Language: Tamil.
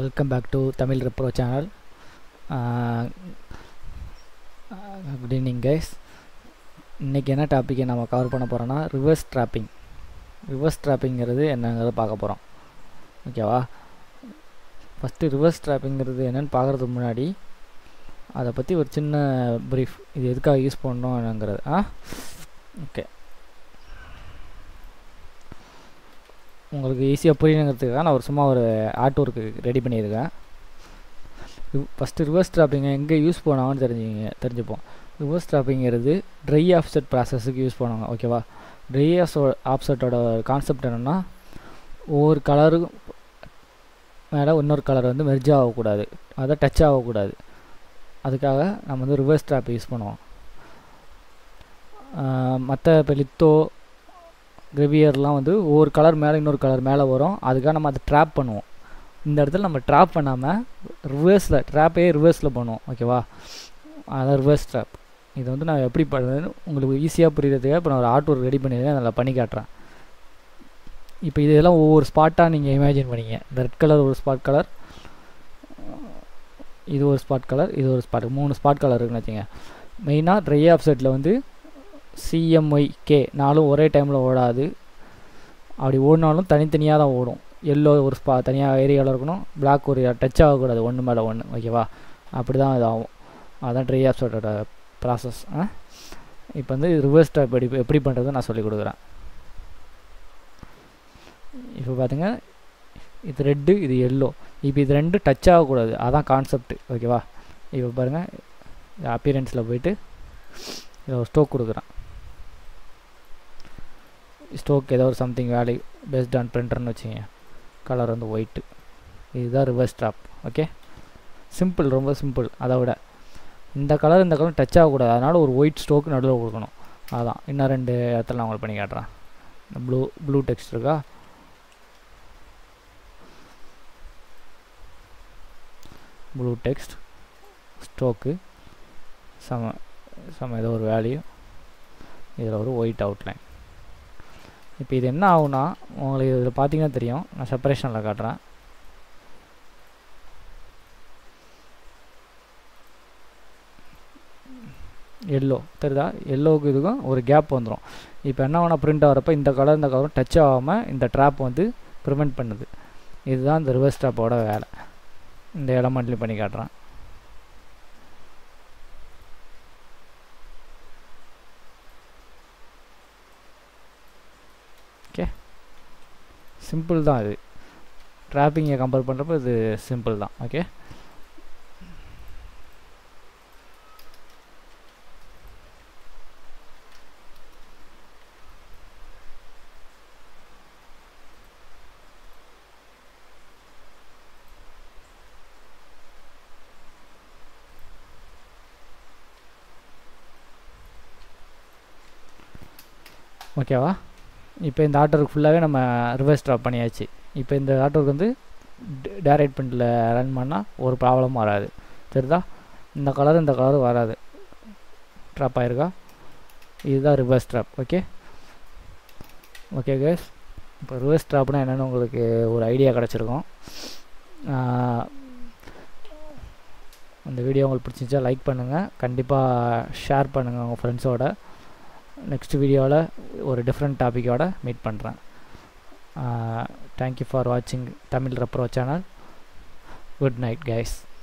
welcome back to Tamil Repro channel good evening guys இன்றைக்கி என்ன டாப்பிக்கை நம்ம கவர் பண்ண போகிறோன்னா ரிவர்ஸ் ட்ராப்பிங் ரிவர்ஸ் ட்ராப்பிங்கிறது என்னங்கிறத பார்க்க போகிறோம் ஓகேவா ஃபஸ்ட்டு ரிவர்ஸ் ட்ராப்பிங்கிறது என்னென்னு பார்க்குறதுக்கு முன்னாடி அதை பற்றி ஒரு சின்ன ப்ரீஃப் இது எதுக்காக யூஸ் பண்ணணுங்கிறது ஆ ஓகே உங்களுக்கு ஈஸியாக புரியணுங்கிறதுக்காக நான் ஒரு சும்மா ஒரு ஆர்ட் ஒர்க்கு ரெடி பண்ணியிருக்கேன் ஃபஸ்ட்டு ரிவர்ஸ் ட்ராப்பிங்கை எங்கே யூஸ் பண்ணுவாங்கன்னு தெரிஞ்சுங்க தெரிஞ்சுப்போம் ரிவர்ஸ் ட்ராப்பிங்கிறது ட்ரை ஆஃப்செட் ப்ராசஸுக்கு யூஸ் பண்ணுவாங்க ஓகேவா ட்ரை ஆஃப்செட்டோட கான்செப்ட் என்னென்னா ஒவ்வொரு கலரும் மேலே இன்னொரு கலர் வந்து மெர்ஜ் ஆகக்கூடாது அதை டச் ஆகக்கூடாது அதுக்காக நம்ம வந்து ரிவர்ஸ் ட்ராப் யூஸ் பண்ணுவோம் மற்ற இப்போ லித்தோ கிரெவியர்லாம் வந்து ஒவ்வொரு கலர் மேலே இன்னொரு கலர் மேலே வரும் அதுக்காக நம்ம அதை ட்ராப் பண்ணுவோம் இந்த இடத்துல நம்ம ட்ராப் பண்ணாமல் ரிவர்ஸில் ட்ராப்பே ரிவர்ஸில் பண்ணுவோம் ஓகேவா அதான் ரிவர்ஸ் ட்ராப் இது வந்து நான் எப்படி பண்ணுறதுன்னு உங்களுக்கு ஈஸியாக புரியுறதுக்காக இப்போ நான் ஒரு ஆர்ட் ஒர்க் ரெடி பண்ணியிருக்கேன் அதில் பண்ணி காட்டுறேன் இப்போ இதெல்லாம் ஒவ்வொரு ஸ்பாட்டாக நீங்கள் இமேஜின் பண்ணிங்க இந்த ரெட் கலர் ஒரு ஸ்பாட் கலர் இது ஒரு ஸ்பாட் கலர் இது ஒரு ஸ்பாட் மூணு ஸ்பாட் கலர் இருக்குன்னு வச்சுங்க மெயினாக ட்ரை ஆப்செட்டில் வந்து சிஎம்ஒய் கே நாலும் ஒரே டைமில் ஓடாது அப்படி ஓடினாலும் தனித்தனியாக தான் ஓடும் எல்லோ ஒரு ஸ்பா தனியாக ஏரியாவில் இருக்கணும் பிளாக் ஒரு டச் ஆகக்கூடாது ஒன்று மேலே ஒன்று ஓகேவா அப்படி தான் இது ஆகும் அதான் ட்ரை ஆப்செட்டோட ப்ராசஸ் இப்போ வந்து ரிவர்ஸ் ட்ராப் எப்படி எப்படி பண்ணுறது நான் சொல்லிக் கொடுக்குறேன் இப்போ பார்த்துங்க இது ரெட்டு இது எல்லோ இப்போ இது ரெண்டு டச் ஆகக்கூடாது அதான் கான்செப்ட் ஓகேவா இப்போ பாருங்கள் அப்பியரன்ஸில் போயிட்டு இதில் ஒரு ஸ்டோக் கொடுக்குறேன் ஸ்டோக் ஏதோ ஒரு சம்திங் வேல்யூ பேஸ்ட் ஆன் பிரிண்டர்னு வச்சுங்க கலர் வந்து ஒயிட்டு இதுதான் ரிவர்ஸ் ட்ராப் ஓகே சிம்பிள் ரொம்ப சிம்பிள் அதை விட இந்த கலர் இந்த கலர் டச் ஆகக்கூடாது அதனால் ஒரு ஒயிட் ஸ்டோக் நடுவில் கொடுக்கணும் அதான் இன்னும் ரெண்டு இடத்துல நான் உங்களுக்கு பண்ணி காட்டுறேன் ப்ளூ ப்ளூ டெக்ஸ்ட் இருக்கா ப்ளூ டெக்ஸ்ட் ஸ்டோக்கு சம சம ஏதோ ஒரு வேல்யூ இதில் ஒரு ஒயிட் அவுட்லைன் இப்போ இது என்ன ஆகுனா உங்களுக்கு இதில் பார்த்தீங்கன்னா தெரியும் நான் செப்பரேஷனில் காட்டுறேன் எல்லோ தெரியுதா எல்லோவுக்கு இதுக்கும் ஒரு கேப் வந்துடும் இப்போ என்ன ஆகுனா பிரிண்ட் ஆகிறப்ப இந்த கலர் இந்த கலரும் டச் ஆகாமல் இந்த ட்ராப் வந்து ப்ரிவெண்ட் பண்ணுது இதுதான் இந்த ரிவர்ஸ் ட்ராப்போட வேலை இந்த எலமெண்ட்லேயும் பண்ணி காட்டுறேன் ஓகே சிம்பிள் தான் இது ட்ராப்பிங்கை கம்பேர் பண்ணுறப்ப இது சிம்பிள் தான் ஓகே ஓகேவா இப்போ இந்த ஆர்டருக்கு ஃபுல்லாகவே நம்ம ரிவர்ஸ் ட்ராப் பண்ணியாச்சு இப்போ இந்த ஆர்டருக்கு வந்து டேரக்ட் பிரிண்டில் ரன் பண்ணால் ஒரு ப்ராப்ளமும் வராது தெரியுதா இந்த கலர் இந்த கலர் வராது ட்ராப் ஆயிருக்கா இதுதான் reverse trap okay okay case இப்போ ரிவர்ஸ் ட்ராப்னா என்னென்னு உங்களுக்கு ஒரு ஐடியா கிடச்சிருக்கும் இந்த வீடியோ உங்களுக்கு பிடிச்சிச்சா லைக் பண்ணுங்கள் கண்டிப்பாக ஷேர் பண்ணுங்கள் உங்கள் ஃப்ரெண்ட்ஸோட நெக்ஸ்ட் வீடியோவில் ஒரு டிஃப்ரெண்ட் டாப்பிக்கோட மீட் பண்ணுறேன் தேங்க்யூ ஃபார் வாட்சிங் Tamil Repro channel good night guys